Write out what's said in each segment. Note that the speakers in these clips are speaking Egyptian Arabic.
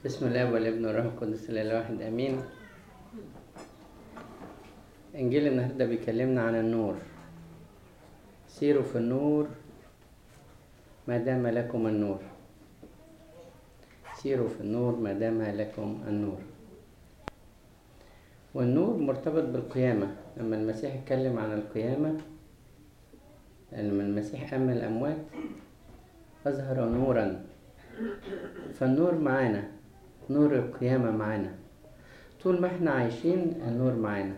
بسم الله والابن والروح القدس الاله واحد امين انجيل النهارده بيكلمنا عن النور سيروا في النور ما دام لكم النور سيروا في النور ما دام لكم النور والنور مرتبط بالقيامة لما المسيح اتكلم عن القيامة لما المسيح قام من الأموات أظهر نورا فالنور معانا نور القيامة معانا طول ما احنا عايشين النور معانا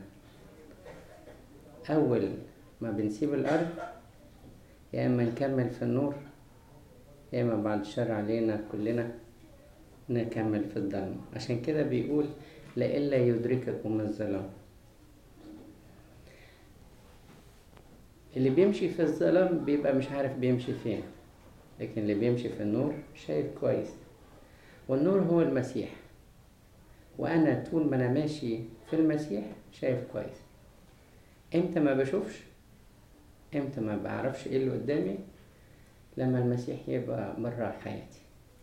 أول ما بنسيب الأرض يا إما نكمل في النور يا إما بعد الشر علينا كلنا نكمل في الظلمة عشان كده بيقول لئلا يدرككم الظلام اللي بيمشي في الظلام بيبقى مش عارف بيمشي فين لكن اللي بيمشي في النور شايف كويس والنور هو المسيح وانا طول ما انا ماشي في المسيح شايف كويس امتى ما بشوفش امتى ما بعرفش ايه اللي قدامي لما المسيح يبقى بره حياتي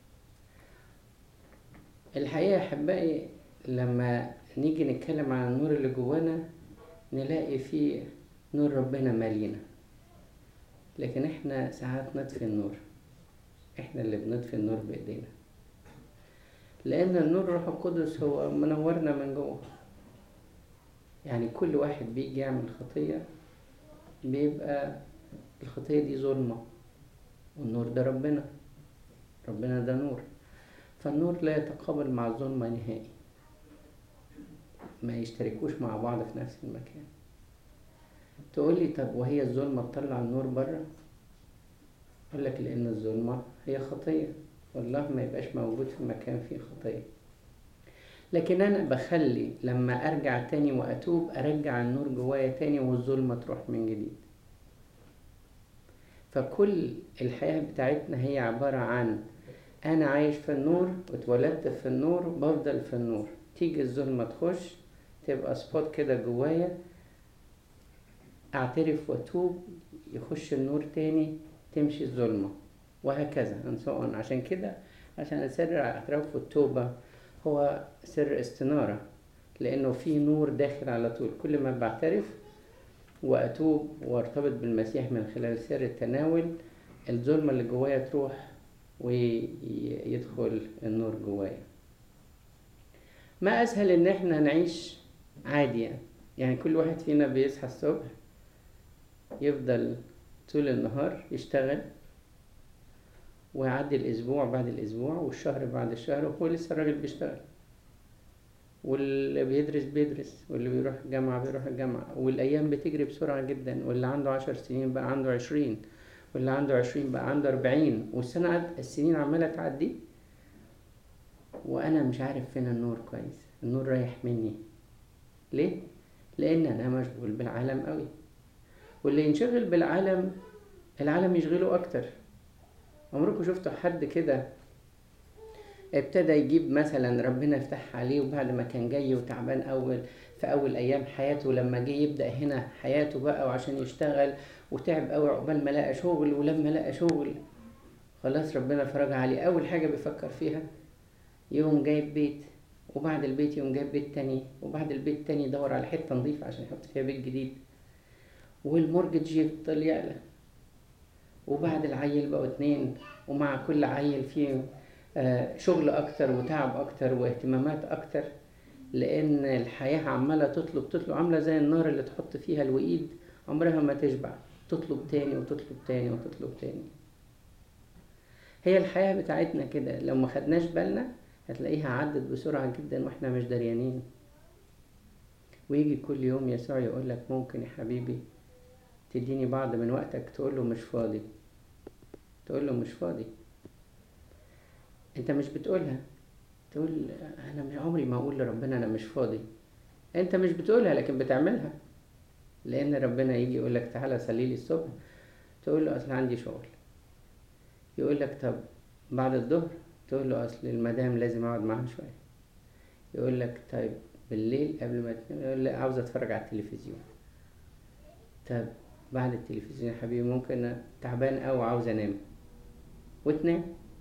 الحقيقة يا أحبائي لما نيجي نتكلم عن النور اللي جوانا نلاقي فيه نور ربنا مالينا لكن احنا ساعات نطفي النور احنا اللي بنطفي النور بايدينا لان النور روح القدس هو منورنا من جوه يعني كل واحد بيجي يعمل خطية بيبقى الخطية دي ظلمة والنور ده ربنا ربنا ده نور فالنور لا يتقابل مع الظلمة نهائي ما يشتركوش مع بعض في نفس المكان تقول لي طب وهي الظلمة تطلع النور بره أقول لك لأن الظلمة هي خطية والله ما يبقاش موجود في مكان فيه خطية لكن أنا بخلي لما أرجع تاني وأتوب أرجع النور جوايا تاني والظلمة تروح من جديد فكل الحياة بتاعتنا هي عبارة عن أنا عايش في النور واتولدت في النور بفضل في النور تيجي الظلمة تخش تبقى سبوت كده جوايا اعترف واتوب يخش النور تاني تمشي الظلمة وهكذا and عشان كده عشان سر الاعتراف والتوبة هو سر استنارة لأنه في نور داخل على طول كل ما بعترف وأتوب وارتبط بالمسيح من خلال سر التناول الظلمة اللي جوايا تروح ويدخل النور جوايا ما أسهل إن احنا نعيش عادي يعني. يعني كل واحد فينا بيصحى الصبح يفضل طول النهار يشتغل ويعدي الأسبوع بعد الأسبوع والشهر بعد الشهر وهو لسه الراجل بيشتغل واللي بيدرس بيدرس واللي بيروح الجامعة بيروح الجامعة والأيام بتجري بسرعة جدا واللي عنده عشر سنين بقى عنده عشرين واللي عنده عشرين بقى عنده أربعين والسنة السنين عمالة تعدي وأنا مش عارف فين النور كويس النور رايح مني ليه؟ لأن أنا مشغول بالعالم قوي واللي ينشغل بالعالم العالم يشغله أكتر عمركم شفتوا حد كده ابتدى يجيب مثلا ربنا يفتح عليه وبعد ما كان جاي وتعبان أول في أول أيام حياته لما جه يبدأ هنا حياته بقى وعشان يشتغل وتعب قوي عقبال ما لقى شغل ولما لقى شغل خلاص ربنا فرج عليه أول حاجة بيفكر فيها يوم جايب بيت وبعد البيت يوم جايب بيت تاني وبعد البيت تاني يدور على حتة نظيفة عشان يحط فيها بيت جديد والمورجج يفضل يعلى وبعد العيل بقوا اتنين ومع كل عيل فيه آه شغل أكتر وتعب أكتر واهتمامات أكتر لأن الحياة عمالة تطلب تطلب عاملة زي النار اللي تحط فيها الوقيد عمرها ما تشبع تطلب تاني وتطلب تاني وتطلب تاني هي الحياة بتاعتنا كده لو ما خدناش بالنا هتلاقيها عدت بسرعة جدا واحنا مش دريانين ويجي كل يوم يسوع يقول لك ممكن يا حبيبي تديني بعض من وقتك تقول له مش فاضي تقول له مش فاضي انت مش بتقولها تقول انا من عمري ما اقول لربنا انا مش فاضي انت مش بتقولها لكن بتعملها لان ربنا يجي يقول لك تعالى صلي لي الصبح تقول له اصل عندي شغل يقول لك طب بعد الظهر تقول له اصل المدام لازم اقعد معاها شويه يقول لك طيب بالليل قبل ما تنام يقول لك عاوز اتفرج على التلفزيون طب بعد التلفزيون يا حبيبي ممكن تعبان أوي عاوز انام وتنام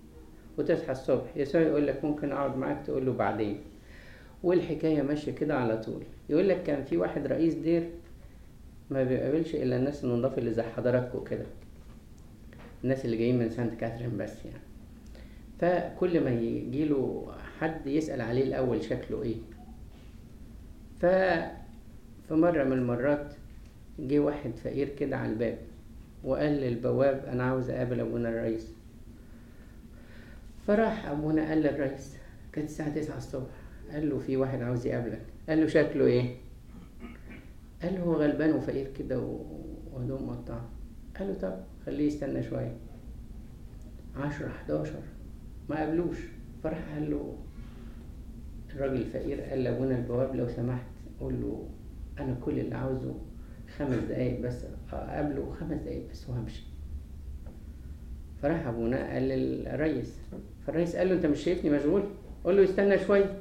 وتصحى الصبح يسوع يقول لك ممكن اقعد معاك تقول له بعدين والحكاية ماشية كده على طول يقول لك كان في واحد رئيس دير ما بيقابلش الا الناس النضاف اللي زي حضراتكم كده الناس اللي جايين من سانت كاترين بس يعني فكل ما يجيله حد يسأل عليه الأول شكله ايه ف في مرة من المرات جه واحد فقير كده على الباب وقال للبواب أنا عاوز أقابل أبونا الرئيس فراح أبونا قال للرئيس كانت الساعة تسعة الصبح قال له في واحد عاوز يقابلك قال له شكله ايه قال له هو غلبان وفقير كده وهدوم مقطعة قال له طب خليه يستنى شوية عشرة حداشر ما قابلوش فراح قال له الراجل الفقير قال لابونا البواب لو سمحت قول له انا كل اللي عاوزه خمس دقايق بس اقابله خمس دقايق بس وهمشي فراح ابونا قال للريس فالريس قال له انت مش شايفني مشغول قول له يستنى شويه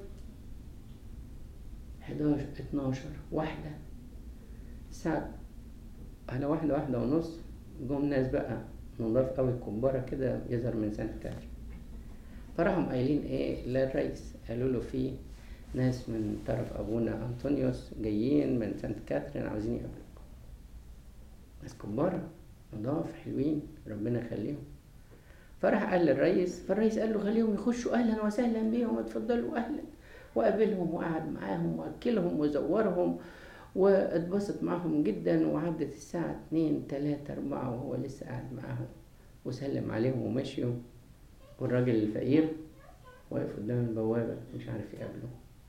11 12 واحدة الساعة على واحدة واحدة ونص جم ناس بقى نضاف قوي كبارة كده يظهر من سانت كاترين فراحوا قايلين ايه للرئيس قالوا له في ناس من طرف ابونا انطونيوس جايين من سانت كاترين عاوزين يقابلوك ناس كبارة نضاف حلوين ربنا يخليهم فراح قال للرئيس فالرئيس قال له خليهم يخشوا اهلا وسهلا بيهم اتفضلوا اهلا وقابلهم وقعد معاهم واكلهم وزورهم واتبسط معهم جدا وعدت الساعة اتنين تلاتة أربعة وهو لسه قاعد معاهم وسلم عليهم ومشيوا والراجل الفقير واقف قدام البوابة مش عارف يقابله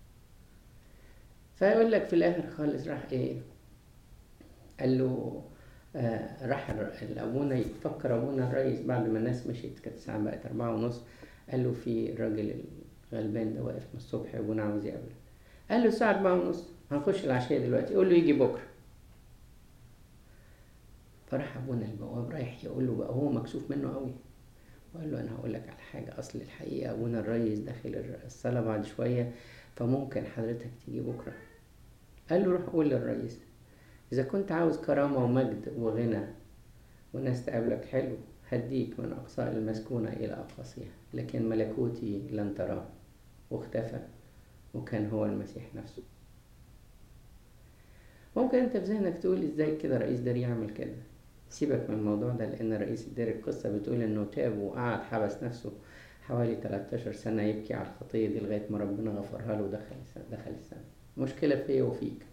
فيقول لك في الآخر خالص راح إيه قال له آه راح الأبونا يفكر أبونا الرئيس بعد ما الناس مشيت كانت الساعة بقت أربعة ونص قال له في الراجل غلبان ده واقف من الصبح ابونا عاوز يقابله قال له الساعة أربعة ونص هنخش العشية دلوقتي قول له يجي بكرة فراح أبونا البواب رايح يقول له بقى هو مكسوف منه قوي وقال له أنا هقول لك على حاجة أصل الحقيقة أبونا الريس داخل الصلاة بعد شوية فممكن حضرتك تيجي بكرة قال له روح قول للرئيس إذا كنت عاوز كرامة ومجد وغنى والناس تقابلك حلو هديك من أقصاء المسكونة إلى أقاصيها لكن ملكوتي لن تراه واختفى وكان هو المسيح نفسه ممكن انت في ذهنك تقول ازاي كده رئيس دير يعمل كده سيبك من الموضوع ده لان رئيس الدير القصة بتقول انه تاب وقعد حبس نفسه حوالي 13 سنة يبكي على الخطية دي لغاية ما ربنا غفرها له ودخل دخل السنة مشكلة فيا وفيك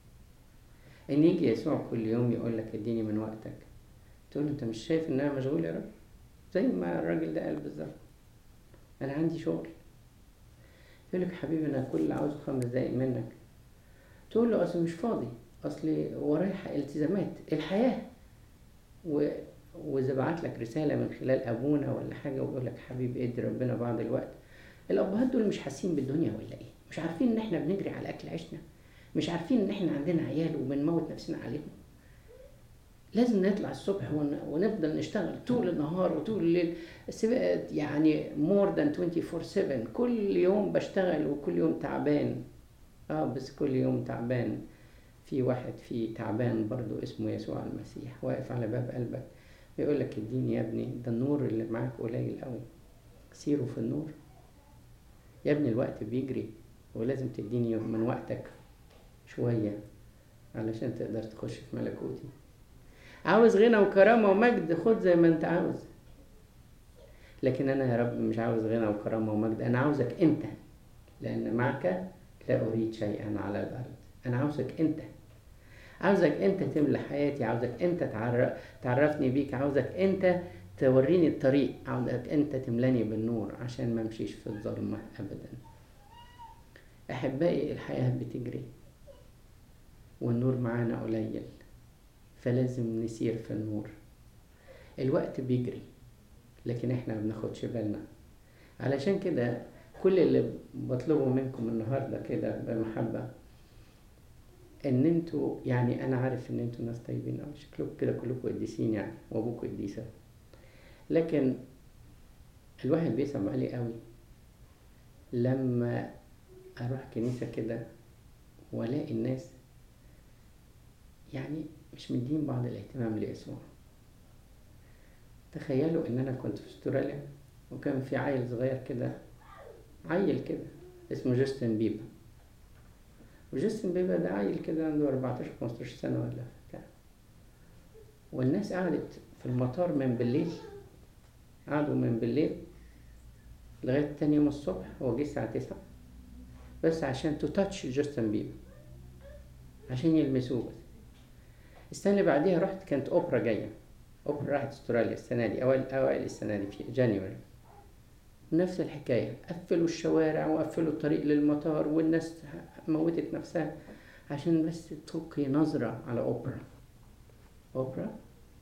ان يجي يسوع كل يوم يقول لك اديني من وقتك تقول انت مش شايف ان انا مشغول يا رب زي ما الراجل ده قال بالظبط انا عندي شغل يقول لك حبيبي انا كل اللي عاوزه خمس دقايق منك تقول له اصل مش فاضي اصل ورايا التزامات الحياه و... واذا بعت لك رساله من خلال ابونا ولا حاجه ويقول لك حبيبي ادي ربنا بعض الوقت الابهات دول مش حاسين بالدنيا ولا ايه مش عارفين ان احنا بنجري على اكل عيشنا مش عارفين ان احنا عندنا عيال وبنموت نفسنا عليهم لازم نطلع الصبح ونفضل نشتغل طول النهار وطول الليل يعني more than 24/7 كل يوم بشتغل وكل يوم تعبان اه بس كل يوم تعبان في واحد فيه تعبان برضو اسمه يسوع المسيح واقف على باب قلبك بيقول لك اديني يا ابني ده النور اللي معاك قليل قوي سيروا في النور يا ابني الوقت بيجري ولازم تديني من وقتك شوية علشان تقدر تخش في ملكوتي عاوز غنى وكرامة ومجد خد زي ما انت عاوز لكن انا يا رب مش عاوز غنى وكرامة ومجد انا عاوزك انت لان معك لا اريد شيئا على الارض انا عاوزك انت عاوزك انت تملى حياتي عاوزك انت تعرف تعرفني بيك عاوزك انت توريني الطريق عاوزك انت تملاني بالنور عشان ما امشيش في الظلمة ابدا احبائي الحياة بتجري والنور معانا قليل فلازم نسير في النور الوقت بيجري لكن احنا ما بناخدش بالنا علشان كده كل اللي بطلبه منكم النهارده كده بمحبه ان انتوا يعني انا عارف ان انتوا ناس طيبين قوي شكلكم كده كلكم قديسين يعني وابوكم قديسه لكن الواحد بيصعب عليه قوي لما اروح كنيسه كده والاقي الناس يعني مش مدين بعض الاهتمام ليسوع تخيلوا ان انا كنت في استراليا وكان في عيل صغير كده عيل كده اسمه جاستن بيبا وجاستن بيبا ده عيل كده عنده 14 15 سنة ولا بتاع والناس قعدت في المطار من بالليل قعدوا من بالليل لغاية تاني يوم الصبح هو جه الساعة تسعة بس عشان تو تاتش جاستن بيبا عشان يلمسوه بس السنة اللي بعديها رحت كانت أوبرا جاية أوبرا راحت استراليا السنة دي أوائل أوائل السنة دي في جانيوري نفس الحكاية قفلوا الشوارع وقفلوا الطريق للمطار والناس موتت نفسها عشان بس تلقي نظرة على أوبرا أوبرا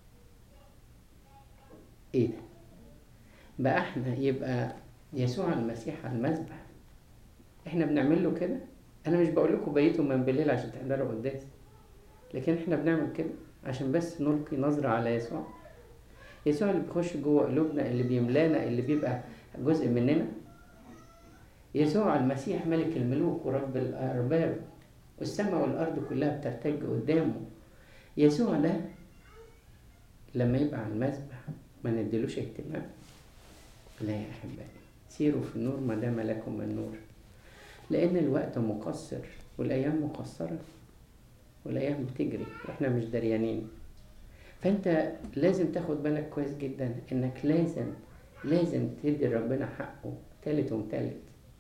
إيه ده بقى احنا يبقى يسوع المسيح على المذبح احنا بنعمل له كده انا مش بقول لكم بيتوا من بالليل عشان تحضروا قداس لكن احنا بنعمل كده عشان بس نلقي نظرة على يسوع يسوع اللي بيخش جوه قلوبنا اللي بيملانا اللي بيبقى جزء مننا يسوع المسيح ملك الملوك ورب الأرباب والسماء والأرض كلها بترتج قدامه يسوع ده لما يبقى على المذبح ما نديلوش اهتمام لا يا أحبائي سيروا في النور ما دام لكم النور لأن الوقت مقصر والأيام مقصرة والأيام بتجري وإحنا مش دريانين فأنت لازم تاخد بالك كويس جدا إنك لازم لازم تدي ربنا حقه تالت ومتالت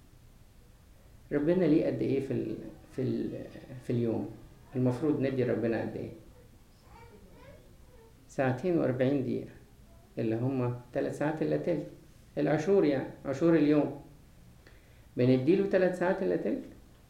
ربنا ليه قد ايه في ال في ال في اليوم المفروض ندي ربنا قد ايه ساعتين وأربعين دقيقة اللي هما تلات ساعات إلا تلت العشور يعني عشور اليوم بنديله تلات ساعات إلا تلت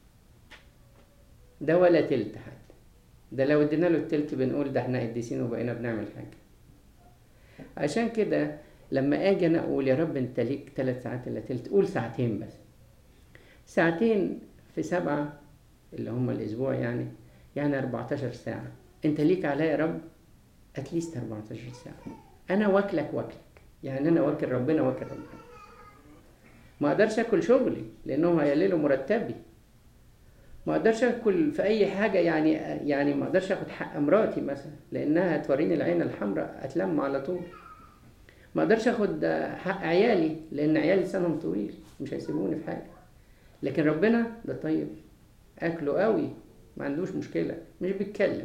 ده ولا تلت حتى ده لو ادينا له التلت بنقول ده احنا قديسين وبقينا بنعمل حاجة عشان كده لما اجي انا اقول يا رب انت ليك ثلاث ساعات الا تلت قول ساعتين بس ساعتين في سبعة اللي هم الاسبوع يعني يعني 14 ساعة انت ليك عليا يا رب اتليست 14 ساعة انا واكلك واكلك يعني انا واكل ربنا واكل ربنا ما اقدرش اكل شغلي لانهم هيقللوا مرتبي ما اقدرش اكل في اي حاجه يعني يعني ما اقدرش اخد حق مراتي مثلا لانها توريني العين الحمراء اتلم على طول ما اقدرش اخد حق عيالي لان عيالي سنهم طويل مش هيسيبوني في حاجه لكن ربنا ده طيب اكله قوي ما عندوش مشكله مش بيتكلم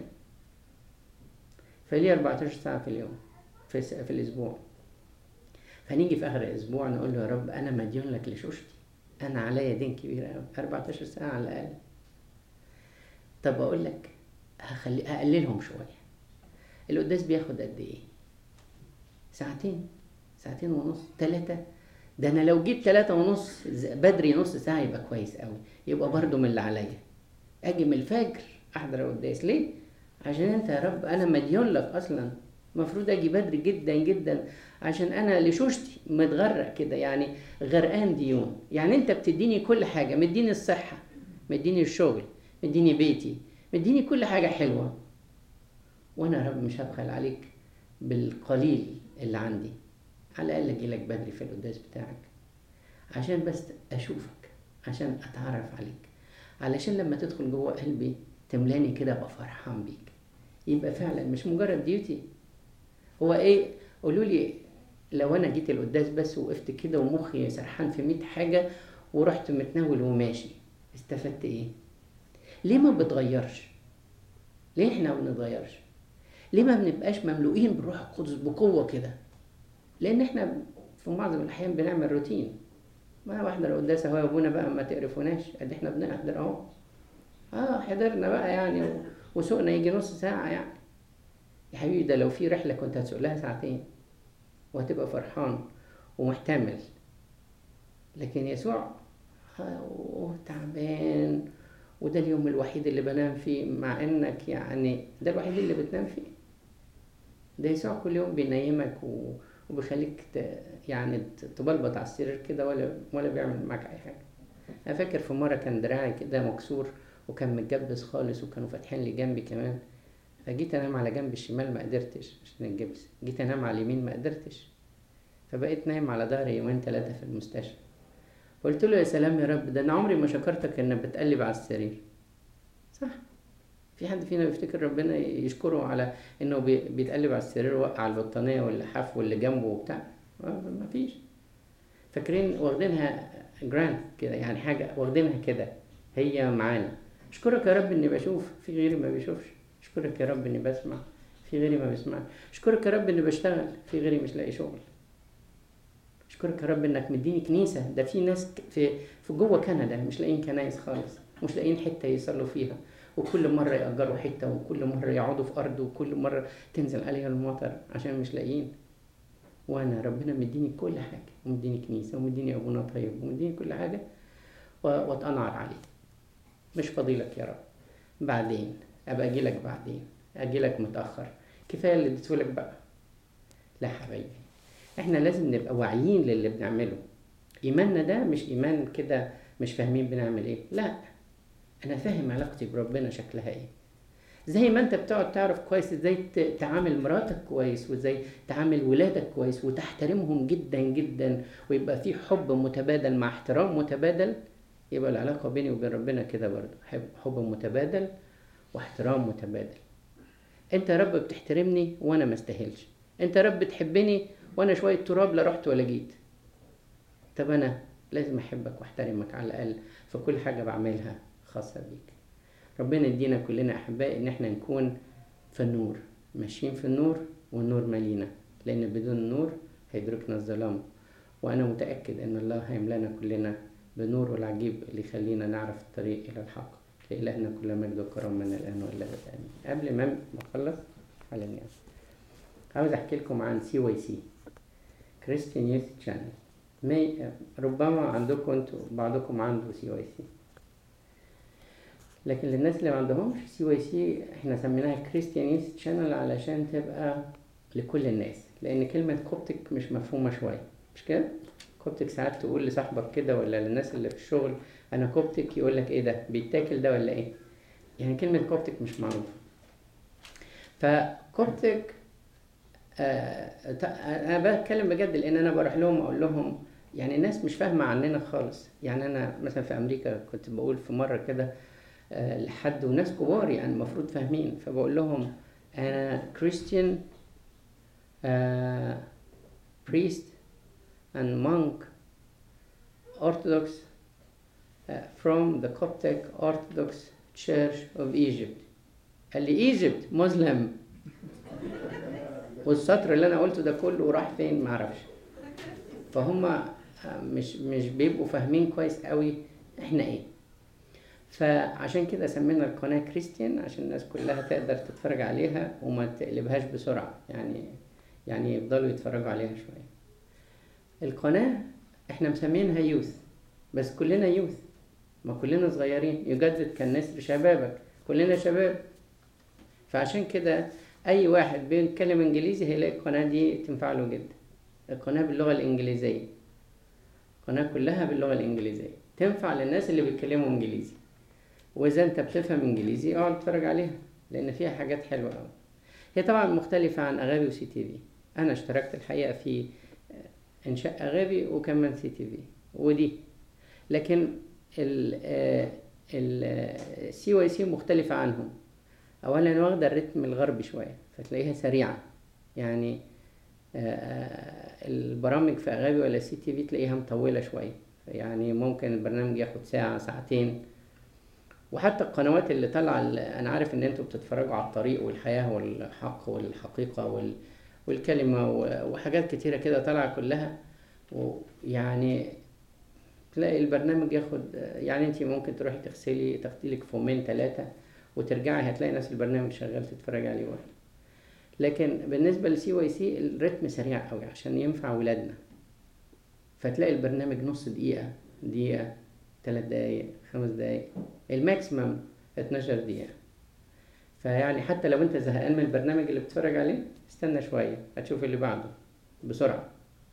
فليه 14 ساعه في اليوم في, في الاسبوع فنيجي في اخر الاسبوع نقول له يا رب انا مديون لك لشوشتي انا عليا دين كبير قوي 14 ساعه على الاقل طب اقول لك هخلي هقللهم شويه القداس بياخد قد ايه ساعتين ساعتين ونص ثلاثة ده انا لو جيت ثلاثة ونص بدري نص ساعة يبقى كويس قوي يبقى برضو من اللي عليا اجي من الفجر احضر القداس ليه عشان انت يا رب انا مديون لك اصلا المفروض اجي بدري جدا جدا عشان انا لشوشتي متغرق كده يعني غرقان ديون يعني انت بتديني كل حاجة مديني الصحة مديني الشغل مديني بيتي مديني كل حاجة حلوة وانا يا رب مش هبخل عليك بالقليل اللي عندي على الاقل اجي لك بدري في القداس بتاعك عشان بس اشوفك عشان اتعرف عليك علشان لما تدخل جوه قلبي تملاني كده ابقى فرحان بيك يبقى فعلا مش مجرد ديوتي هو ايه قولوا لي لو انا جيت القداس بس وقفت كده ومخي سرحان في 100 حاجه ورحت متناول وماشي استفدت ايه ليه ما بتغيرش ليه احنا ما بنتغيرش ليه ما بنبقاش مملوئين بالروح القدس بقوه كده لان احنا في معظم الاحيان بنعمل روتين ما واحده لو قداس اهو يا ابونا بقى ما تقرفوناش قد احنا بنحضر اهو اه حضرنا بقى يعني وسوقنا يجي نص ساعه يعني يا حبيبي ده لو في رحله كنت هتسوق لها ساعتين وهتبقى فرحان ومحتمل لكن يسوع آه تعبان وده اليوم الوحيد اللي بنام فيه مع انك يعني ده الوحيد اللي بتنام فيه ده يسوع كل يوم بينيمك و... وبيخليك ت... يعني تبلبط على السرير كده ولا ولا بيعمل معاك اي حاجه انا فاكر في مره كان دراعي كده مكسور وكان متجبس خالص وكانوا فاتحين لي جنبي كمان فجيت انام على جنب الشمال ما قدرتش عشان الجبس جيت انام على اليمين ما قدرتش فبقيت نايم على ظهري يومين ثلاثه في المستشفى قلت له يا سلام يا رب ده انا عمري ما شكرتك انك بتقلب على السرير صح في حد فينا بيفتكر ربنا يشكره على انه بيتقلب على السرير وقع البطانيه واللحاف واللي جنبه وبتاع ما فيش فاكرين واخدينها جرانت كده يعني حاجة واخدينها كده هي معانا اشكرك يا رب اني بشوف في غيري ما بيشوفش اشكرك يا رب اني بسمع في غيري ما بيسمع اشكرك يا رب اني بشتغل في غيري مش لاقي شغل اشكرك يا رب انك مديني كنيسه ده في ناس ك- في في جوه كندا مش لاقيين كنايس خالص مش لاقيين حته يصلوا فيها وكل مره ياجروا حته وكل مره يقعدوا في ارض وكل مره تنزل عليها المطر عشان مش لاقيين وانا ربنا مديني كل حاجه ومديني كنيسه ومديني ابونا طيب ومديني كل حاجه و- واتنعر عليه مش فضيلك يا رب بعدين ابقى اجي لك بعدين اجي لك متاخر كفايه اللي اديتهولك بقى لا حبايبي احنا لازم نبقى واعيين للي بنعمله ايماننا ده مش ايمان كده مش فاهمين بنعمل ايه لا انا فاهم علاقتي بربنا شكلها ايه زي ما انت بتقعد تعرف كويس ازاي ت- تعامل مراتك كويس وازاي تعامل ولادك كويس وتحترمهم جدا جدا ويبقى في حب متبادل مع احترام متبادل يبقى العلاقة بيني وبين ربنا كده برضه حب, حب متبادل واحترام متبادل انت يا رب بتحترمني وانا ما استاهلش انت يا رب بتحبني وانا شوية تراب لا رحت ولا جيت طب انا لازم احبك واحترمك على الاقل في كل حاجة بعملها خاصة بيك ربنا يدينا كلنا احبائي ان احنا نكون في النور ماشيين في النور والنور مالينا لان بدون النور هيدركنا الظلام وانا متاكد ان الله هيملانا كلنا بنوره العجيب اللي يخلينا نعرف الطريق الى الحق لإلهنا كل مجد وكرم من الان والى الابد امين قبل ما ما اخلص على النيابه عاوز احكي لكم عن سي واي سي كريستيان يوث شانل مي ربما عندكم انتوا بعضكم عنده سي واي سي لكن للناس اللي ما عندهمش سي واي سي احنا سميناها كريستيان يوث شانل علشان تبقى لكل الناس لان كلمه كوبتك مش مفهومه شويه مش كده كوبتك ساعات تقول لصاحبك كده ولا للناس اللي في الشغل انا كوبتك يقول لك ايه ده بيتاكل ده ولا ايه يعني كلمه كوبتك مش معروفه فكوبتك آه ت- انا بتكلم بجد لان انا بروح لهم اقول لهم يعني الناس مش فاهمه عننا خالص يعني انا مثلا في امريكا كنت بقول في مره كده آه، لحد وناس كبار يعني المفروض فاهمين فبقول لهم انا كريستيان priest and monk orthodox uh, from the Coptic Orthodox Church of Egypt قال لي ايجيبت مسلم والسطر اللي انا قلته ده كله راح فين معرفش فهم آه، مش مش بيبقوا فاهمين كويس قوي احنا ايه فعشان كده سمينا القناة كريستيان عشان الناس كلها تقدر تتفرج عليها وما تقلبهاش بسرعة يعني يعني يفضلوا يتفرجوا عليها شوية القناة احنا مسمينها يوث بس كلنا يوث ما كلنا صغيرين يجدد كالنسر شبابك كلنا شباب فعشان كده اي واحد بيتكلم انجليزي هيلاقي القناة دي تنفع له جدا القناة باللغة الانجليزية القناة كلها باللغة الانجليزية تنفع للناس اللي بيتكلموا انجليزي واذا انت بتفهم انجليزي اقعد اتفرج عليها لان فيها حاجات حلوه قوي هي طبعا مختلفه عن اغابي وسي تي في انا اشتركت الحقيقه في انشاء اغابي وكمان سي تي في ودي لكن ال السي واي سي مختلفه عنهم اولا واخده الريتم الغربي شويه فتلاقيها سريعه يعني آه، البرامج في اغابي ولا سي تي في تلاقيها مطوله شويه يعني ممكن البرنامج ياخد ساعه ساعتين وحتى القنوات اللي طالعه ال- انا عارف ان انتوا بتتفرجوا على الطريق والحياه والحق والحقيقه وال والكلمه و- وحاجات كتيره كده طالعه كلها ويعني تلاقي البرنامج ياخد يعني انت ممكن تروحي تغسلي تاخدي لك فومين ثلاثه وترجعي هتلاقي نفس البرنامج شغال تتفرجي عليه واحد لكن بالنسبه للسي واي سي الريتم سريع قوي عشان ينفع ولادنا فتلاقي البرنامج نص دقيقه دقيقه ثلاث دقايق خمس دقايق الماكسيمم 12 دقيقة فيعني حتى لو انت زهقان من البرنامج اللي بتتفرج عليه استنى شوية هتشوف اللي بعده بسرعة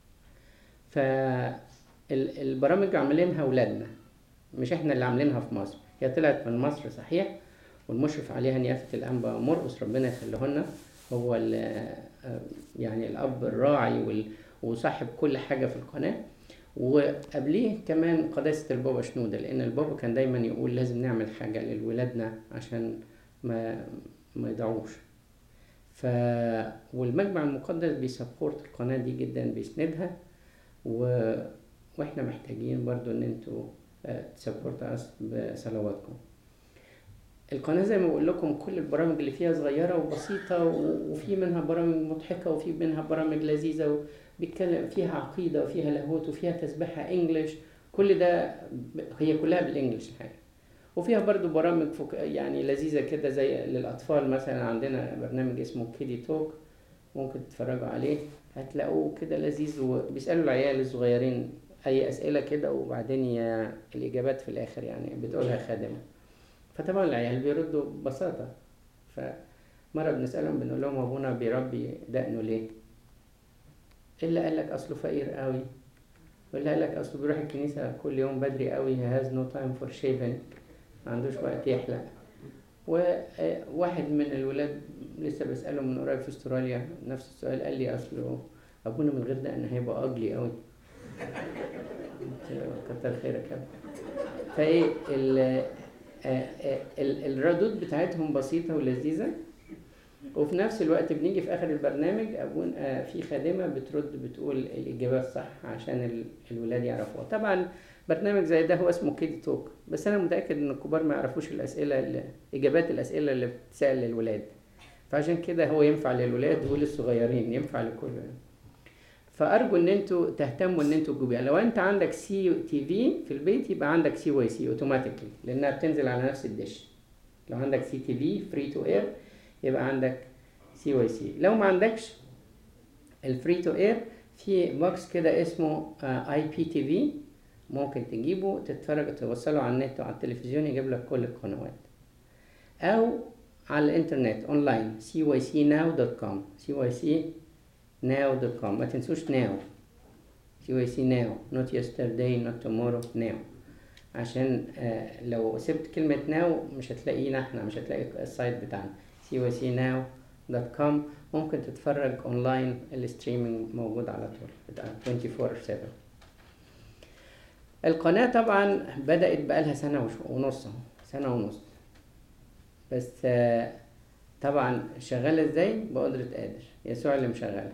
فالبرامج عاملينها ولادنا مش احنا اللي عاملينها في مصر هي طلعت من مصر صحيح والمشرف عليها نيافة الأنبا مرقس ربنا يخليه لنا هو ال- يعني الأب الراعي وال- وصاحب كل حاجة في القناة وقبليه كمان قداسة البابا شنودة لأن البابا كان دايما يقول لازم نعمل حاجة لولادنا عشان ما ما يضيعوش ف والمجمع المقدس بيسبورت القناة دي جدا بيسندها و... واحنا محتاجين برضو ان انتوا تسبورت اس بصلواتكم القناة زي ما بقول لكم كل البرامج اللي فيها صغيرة وبسيطة و- وفي منها برامج مضحكة وفي منها برامج لذيذة وبيتكلم فيها عقيدة وفيها لاهوت وفيها تسبيحة انجلش كل ده ب- هي كلها بالانجلش الحقيقة وفيها برضو برامج فك... يعني لذيذة كده زي للأطفال مثلا عندنا برنامج اسمه كيدي توك ممكن تتفرجوا عليه هتلاقوه كده لذيذ وبيسألوا العيال الصغيرين أي أسئلة كده وبعدين ي... الإجابات في الآخر يعني بتقولها خادمة فطبعا العيال بيردوا ببساطة فمرة بنسألهم بنقول لهم أبونا بيربي دقنه ليه؟ إلا قال لك أصله فقير قوي واللي قال لك أصله بيروح الكنيسة كل يوم بدري قوي he has no time for shaving ما عندوش وقت يحلق وواحد من الولاد لسه بسأله من قريب في استراليا نفس السؤال قال لي أصله أبونا من غير دقن هيبقى أجلي قوي قلت له كتر خيرك يا ابني. فايه ال آه، آه، ال- الردود بتاعتهم بسيطة ولذيذة وفي نفس الوقت بنيجي في آخر البرنامج أبون آه، في خادمة بترد بتقول الإجابات صح عشان ال- الولاد يعرفوها طبعا برنامج زي ده هو اسمه كيدي توك بس أنا متأكد إن الكبار ما يعرفوش الأسئلة اللي- إجابات الأسئلة اللي بتسأل للولاد فعشان كده هو ينفع للولاد وللصغيرين ينفع لكل فارجو ان انتوا تهتموا ان انتوا تجيبوا يعني لو انت عندك سي تي في في البيت يبقى عندك سي واي سي اوتوماتيكلي لانها بتنزل على نفس الدش لو عندك سي تي في فري تو اير يبقى عندك سي واي سي لو ما عندكش الفري تو اير في بوكس كده اسمه اي بي تي في ممكن تجيبه تتفرج توصله على النت وعلى التلفزيون يجيب لك كل القنوات او على الانترنت اونلاين cycnow.com cycnow.com ما تنسوش now cyc now not yesterday not tomorrow now عشان آه لو سبت كلمة now مش هتلاقينا احنا مش هتلاقي السايت بتاعنا cycnow.com ممكن تتفرج اونلاين الستريمينج موجود على طول بتاع 24/7 القناة طبعا بدأت بقالها سنة وش- ونص اهو سنة ونص بس آه، طبعا شغالة ازاي بقدرة قادر يسوع اللي مشغلها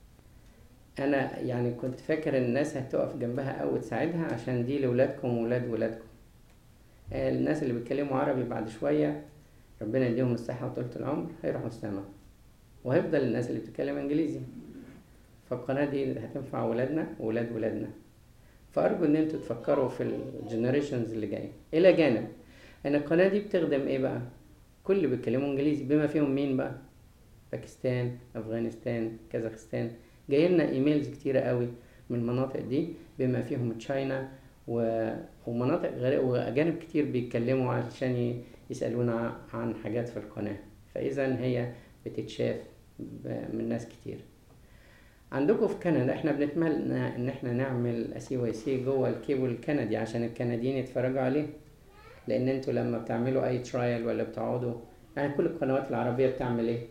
انا يعني كنت فاكر ان الناس هتقف جنبها او تساعدها عشان دي لولادكم وولاد ولادكم آه، الناس اللي بيتكلموا عربي بعد شوية ربنا يديهم الصحة وطولة العمر هيروحوا السما وهيفضل الناس اللي بتتكلم انجليزي فالقناة دي هتنفع ولادنا وولاد ولادنا فأرجو إن انتوا تفكروا في الجنريشنز اللي جاية إلى جانب إن القناة دي بتخدم إيه بقى؟ كل اللي بيتكلموا إنجليزي بما فيهم مين بقى؟ باكستان أفغانستان كازاخستان جاي لنا إيميلز كتيرة قوي من المناطق دي بما فيهم تشاينا و... ومناطق غير وأجانب كتير بيتكلموا عشان ي- يسألونا عن حاجات في القناة فإذا هي بتتشاف ب- من ناس كتير عندكم في كندا احنا بنتمنى ان احنا نعمل سي واي سي جوه الكيبل الكندي عشان الكنديين يتفرجوا عليه لان انتوا لما بتعملوا اي ترايل ولا بتقعدوا يعني كل القنوات العربيه بتعمل ايه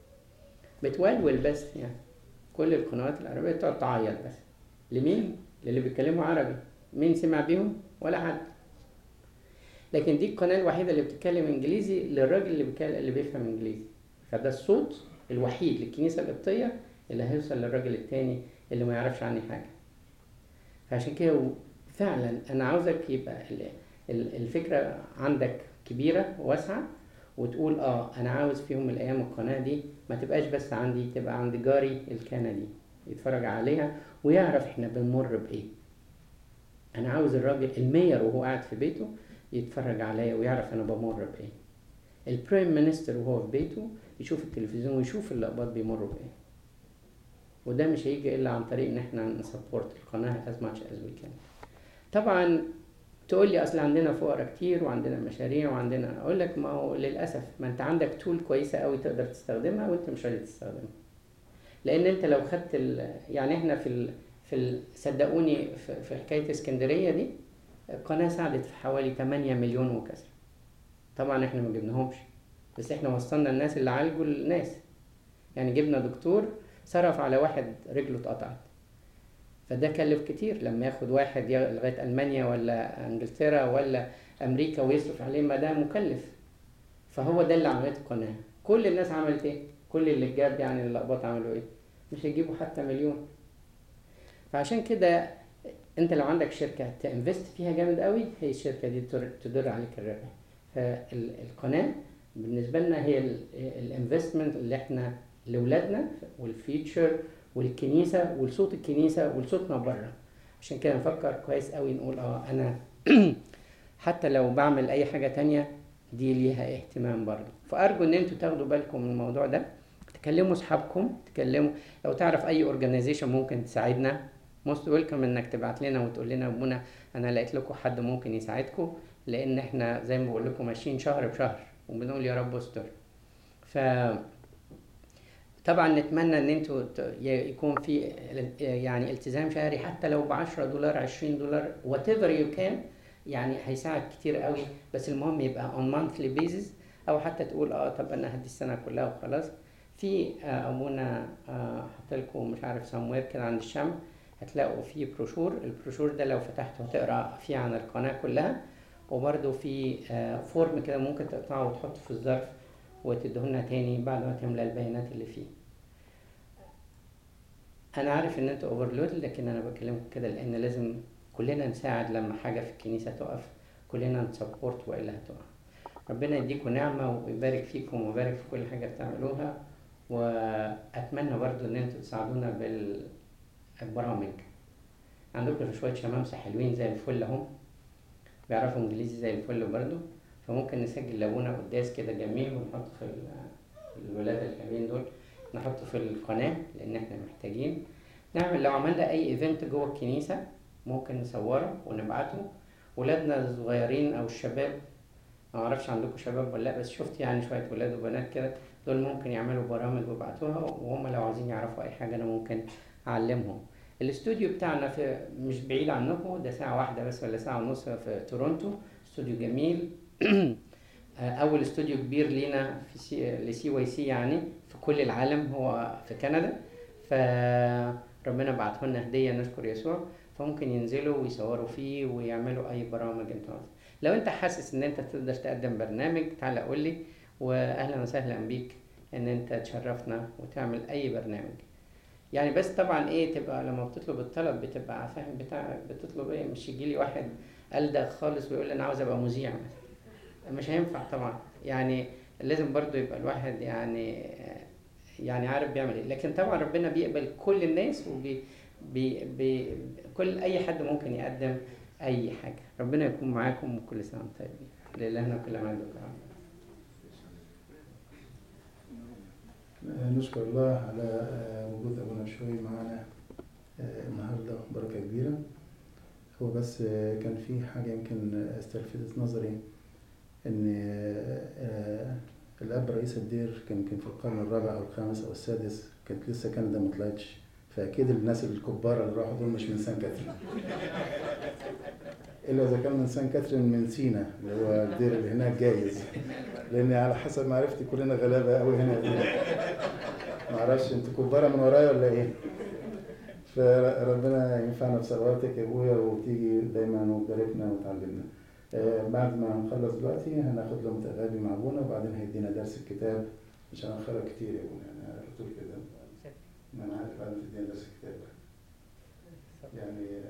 بتولول بس يعني كل القنوات العربيه تقعد تعيط بس لمين للي بيتكلموا عربي مين سمع بيهم ولا حد لكن دي القناه الوحيده اللي بتتكلم انجليزي للراجل اللي بيتكلم اللي بيفهم انجليزي فده الصوت الوحيد للكنيسه القبطيه اللي هيوصل للراجل التاني اللي ما يعرفش عني حاجه فعشان كده و- فعلا انا عاوزك يبقى ال- ال- الفكره عندك كبيره واسعه وتقول اه انا عاوز في يوم من الايام القناه دي ما تبقاش بس عندي تبقى عند جاري الكندي يتفرج عليها ويعرف احنا بنمر بايه انا عاوز الراجل المير وهو قاعد في بيته يتفرج عليا ويعرف انا بمر بايه البرايم مينستر وهو في بيته يشوف التلفزيون ويشوف اللقبات بيمروا بايه وده مش هيجي الا عن طريق ان احنا نسبورت القناه as much as we can طبعا تقول لي اصل عندنا فقراء كتير وعندنا مشاريع وعندنا اقول لك ما هو للاسف ما انت عندك تول كويسه قوي تقدر تستخدمها وانت مش راضي تستخدمها لان انت لو خدت ال... يعني احنا في ال... في ال... صدقوني في... في حكايه اسكندريه دي القناه ساعدت في حوالي 8 مليون وكسر طبعا احنا ما جبناهمش بس احنا وصلنا الناس اللي عالجوا الناس يعني جبنا دكتور صرف على واحد رجله اتقطعت فده كلف كتير لما ياخد واحد يا- لغايه المانيا ولا انجلترا ولا امريكا ويصرف عليه ما ده مكلف فهو ده اللي عملته القناه كل الناس عملت ايه كل اللي جاب يعني اللقبات عملوا ايه مش هيجيبوا حتى مليون فعشان كده انت لو عندك شركه تنفست فيها جامد قوي هي الشركه دي تر- تدر عليك الربح فالقناه بالنسبه لنا هي الانفستمنت اللي احنا لاولادنا والفيوتشر والكنيسه ولصوت الكنيسه ولصوتنا بره عشان كده نفكر كويس قوي نقول اه انا حتى لو بعمل اي حاجه تانية دي ليها اهتمام برضه فارجو ان انتوا تاخدوا بالكم من الموضوع ده تكلموا اصحابكم تكلموا لو تعرف اي اورجانيزيشن ممكن تساعدنا موست ويلكم انك تبعت لنا وتقول لنا يا ابونا انا لقيت لكم حد ممكن يساعدكم لان احنا زي ما بقول لكم ماشيين شهر بشهر وبنقول يا رب استر ف طبعا نتمنى ان انتوا ت- ي- يكون في ال- يعني التزام شهري حتى لو ب 10 دولار 20 دولار وات ايفر يو كان يعني هيساعد كتير قوي بس المهم يبقى اون مانثلي بيزز او حتى تقول اه طب انا هدي السنه كلها وخلاص في آه، ابونا آه، حط لكم مش عارف سموير كده عند الشمع هتلاقوا فيه بروشور البروشور ده لو فتحته هتقرا فيه عن القناه كلها وبرده في آه، فورم كده ممكن تقطعه وتحطه في الظرف وتدهولنا تاني بعد ما تملى البيانات اللي فيه انا عارف ان انتوا اوفرلود لكن انا بكلمكم كده لان لازم كلنا نساعد لما حاجه في الكنيسه تقف كلنا نسبورت والا هتقع ربنا يديكم نعمه ويبارك فيكم ويبارك في كل حاجه بتعملوها واتمنى برضو ان انتوا تساعدونا بالبرامج عندكم شويه شمامسه حلوين زي الفل اهم بيعرفوا انجليزي زي الفل برضو فممكن نسجل لابونا قداس كده جميل ونحطه في ال- الولاد الحلوين دول نحطه في القناة لأن احنا محتاجين نعمل لو عملنا أي ايفنت جوه الكنيسة ممكن نصوره ونبعته ولادنا الصغيرين أو الشباب ما اعرفش عندكم شباب ولا لا بس شفت يعني شوية ولاد وبنات كده دول ممكن يعملوا برامج ويبعتوها وهم لو عاوزين يعرفوا أي حاجة أنا ممكن أعلمهم الاستوديو بتاعنا في مش بعيد عنكم ده ساعة واحدة بس ولا ساعة ونص في تورونتو استوديو جميل اول استوديو كبير لينا في سي لسي واي سي يعني في كل العالم هو في كندا فربنا بعته لنا هديه نشكر يسوع فممكن ينزلوا ويصوروا فيه ويعملوا اي برامج انت عاوز لو انت حاسس ان انت تقدر تقدم برنامج تعالى قول لي واهلا وسهلا بيك ان انت تشرفنا وتعمل اي برنامج يعني بس طبعا ايه تبقى لما بتطلب الطلب بتبقى فاهم بتاع بتطلب ايه مش يجي لي واحد ألدغ خالص ويقول لي انا عاوز ابقى مذيع مثلا مش هينفع طبعا يعني لازم برضو يبقى الواحد يعني يعني عارف بيعمل ايه لكن طبعا ربنا بيقبل كل الناس وبي بي بي كل اي حد ممكن يقدم اي حاجه ربنا يكون معاكم وكل سنه وانتم طيبين لله كل ما عندكم نشكر الله على آه، وجود أبونا بشوي معانا آه، النهاردة بركة كبيرة هو بس آه، كان في حاجة يمكن استلفتت نظري إن آه، آه، الأب رئيس الدير كان يمكن في القرن الرابع أو الخامس أو السادس كانت لسه كندا ما طلعتش فأكيد الناس الكبار اللي راحوا دول مش من سان كاترين إلا إذا كان من سان كاترين من سينا اللي هو الدير اللي هناك جايز لأن على حسب معرفتي كلنا غلابة أوي هنا ما اعرفش انتوا كبارة من ورايا ولا ايه؟ فربنا ينفعنا بصلواتك يا ابويا وتيجي دايما وتباركنا وتعلمنا. آه، بعد ما نخلص دلوقتي هناخد لهم تغابي مع ابونا وبعدين هيدينا درس الكتاب مش هنخرج كتير يا ابونا يعني على طول كده ما انا عارف بعد ما تدينا درس الكتاب يعني